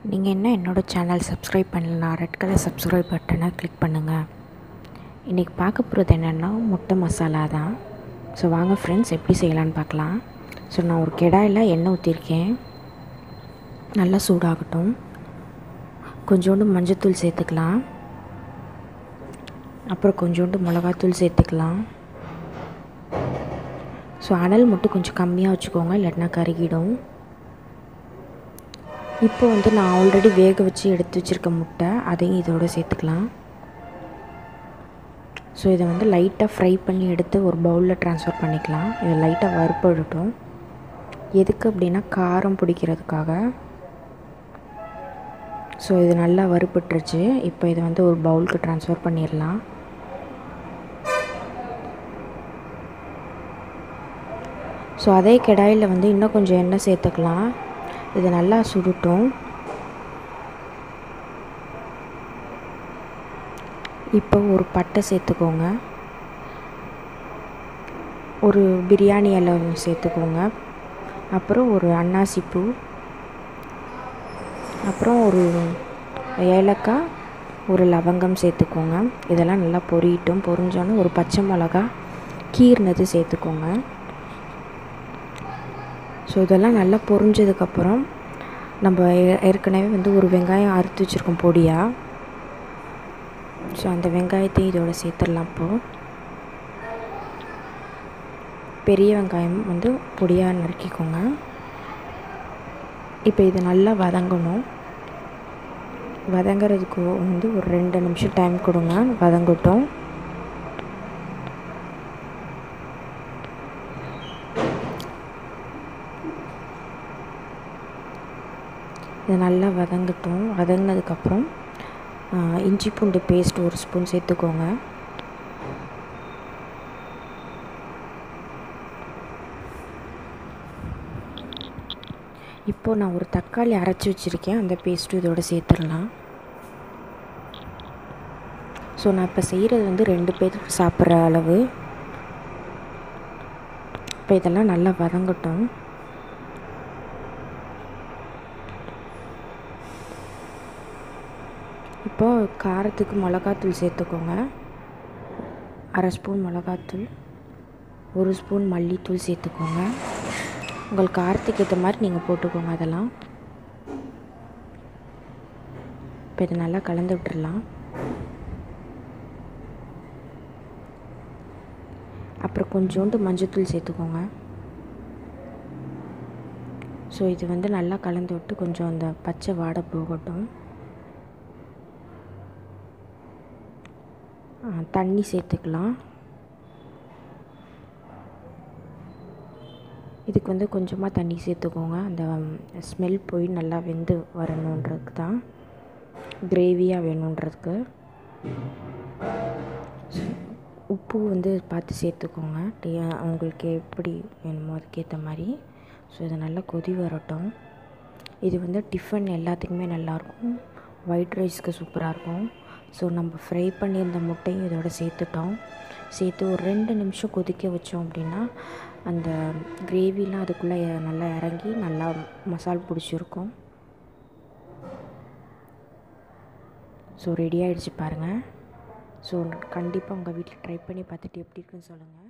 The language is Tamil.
நீங்கள் என்ன என்னோடய சேனல் சப்ஸ்கிரைப் பண்ணலனா ரெட் கலர் சப்ஸ்கிரைப் பட்டனை கிளிக் பண்ணுங்கள் இன்றைக்கி பார்க்க போகிறது என்னென்னா முட்டை மசாலா தான் ஸோ வாங்க ஃப்ரெண்ட்ஸ் எப்படி செய்யலான்னு பார்க்கலாம் ஸோ நான் ஒரு கெடாயில் எண்ணெய் ஊற்றிருக்கேன் நல்லா சூடாகட்டும் கொஞ்சோண்டு மஞ்சத்தூள் சேர்த்துக்கலாம் அப்புறம் கொஞ்சோண்டு மிளகாத்தூள் சேர்த்துக்கலாம் ஸோ அனல் மட்டும் கொஞ்சம் கம்மியாக வச்சுக்கோங்க இல்லாட்டினா கருகிடும் இப்போ வந்து நான் ஆல்ரெடி வேக வச்சு எடுத்து வச்சுருக்க முட்டை அதையும் இதோட சேர்த்துக்கலாம் ஸோ இதை வந்து லைட்டாக ஃப்ரை பண்ணி எடுத்து ஒரு பவுலில் ட்ரான்ஸ்ஃபர் பண்ணிக்கலாம் இதை லைட்டாக வறுப்படட்டும் எதுக்கு அப்படின்னா காரம் பிடிக்கிறதுக்காக ஸோ இது நல்லா வறுப்பட்டுருச்சு இப்போ இதை வந்து ஒரு பவுலுக்கு ட்ரான்ஸ்ஃபர் பண்ணிடலாம் ஸோ அதே கடாயில் வந்து இன்னும் கொஞ்சம் எண்ணெய் சேர்த்துக்கலாம் இது நல்லா சுருட்டும் இப்போ ஒரு பட்டை சேர்த்துக்கோங்க ஒரு பிரியாணி இலை சேர்த்துக்கோங்க அப்புறம் ஒரு அன்னாசி பூ அப்புறம் ஒரு ஏலக்காய் ஒரு லவங்கம் சேர்த்துக்கோங்க இதெல்லாம் நல்லா பொரியட்டும் பொரிஞ்சோன்னு ஒரு பச்சை மிளகா கீர்னது சேர்த்துக்கோங்க ஸோ இதெல்லாம் நல்லா பொரிஞ்சதுக்கப்புறம் நம்ம ஏற்கனவே வந்து ஒரு வெங்காயம் அறுத்து வச்சுருக்கோம் பொடியாக ஸோ அந்த வெங்காயத்தையும் இதோட சேர்த்துடலாம் இப்போது பெரிய வெங்காயம் வந்து பொடியாக நறுக்கிக்கோங்க இப்போ இது நல்லா வதங்கணும் வதங்கிறதுக்கு வந்து ஒரு ரெண்டு நிமிஷம் டைம் கொடுங்க வதங்கட்டும் இது நல்லா வதங்கட்டும் வதங்கினதுக்கப்புறம் இஞ்சி பூண்டு பேஸ்ட் ஒரு ஸ்பூன் சேர்த்துக்கோங்க இப்போது நான் ஒரு தக்காளி அரைச்சி வச்சுருக்கேன் அந்த பேஸ்ட்டு இதோட சேர்த்துடலாம் ஸோ நான் இப்போ செய்கிறது வந்து ரெண்டு பேர் சாப்பிட்ற அளவு இப்போ இதெல்லாம் நல்லா வதங்கட்டும் இப்போது காரத்துக்கு மிளகாத்தூள் சேர்த்துக்கோங்க அரை ஸ்பூன் மிளகாத்தூள் ஒரு ஸ்பூன் மல்லித்தூள் சேர்த்துக்கோங்க உங்கள் காரத்துக்கு ஏற்ற மாதிரி நீங்கள் போட்டுக்கோங்க அதெல்லாம் இப்போ இதை நல்லா கலந்து விட்டுடலாம் அப்புறம் கொஞ்சோண்டு மஞ்சத்தூள் சேர்த்துக்கோங்க ஸோ இது வந்து நல்லா கலந்து விட்டு கொஞ்சம் அந்த பச்சை வாடை போகட்டும் தண்ணி சேர்த்துக்கலாம் இதுக்கு வந்து கொஞ்சமாக தண்ணி சேர்த்துக்கோங்க அந்த ஸ்மெல் போய் நல்லா வெந்து வரணுன்றதுக்கு தான் கிரேவியாக வேணுன்றதுக்கு உப்பு வந்து பார்த்து சேர்த்துக்கோங்க உங்களுக்கு எப்படி வேணுமோ அதுக்கேற்ற மாதிரி ஸோ இது நல்லா கொதி வரட்டும் இது வந்து டிஃபன் எல்லாத்துக்குமே நல்லாயிருக்கும் ஒயிட் ரைஸ்க்கு சூப்பராக இருக்கும் ஸோ நம்ம ஃப்ரை பண்ணி இந்த முட்டையும் இதோட சேர்த்துட்டோம் சேர்த்து ஒரு ரெண்டு நிமிஷம் கொதிக்க வச்சோம் அப்படின்னா அந்த கிரேவிலாம் அதுக்குள்ளே நல்லா இறங்கி நல்லா மசால் பிடிச்சிருக்கும் ஸோ ரெடி ஆகிடுச்சு பாருங்கள் ஸோ கண்டிப்பாக உங்கள் வீட்டில் ட்ரை பண்ணி பார்த்துட்டு எப்படி இருக்குன்னு சொல்லுங்கள்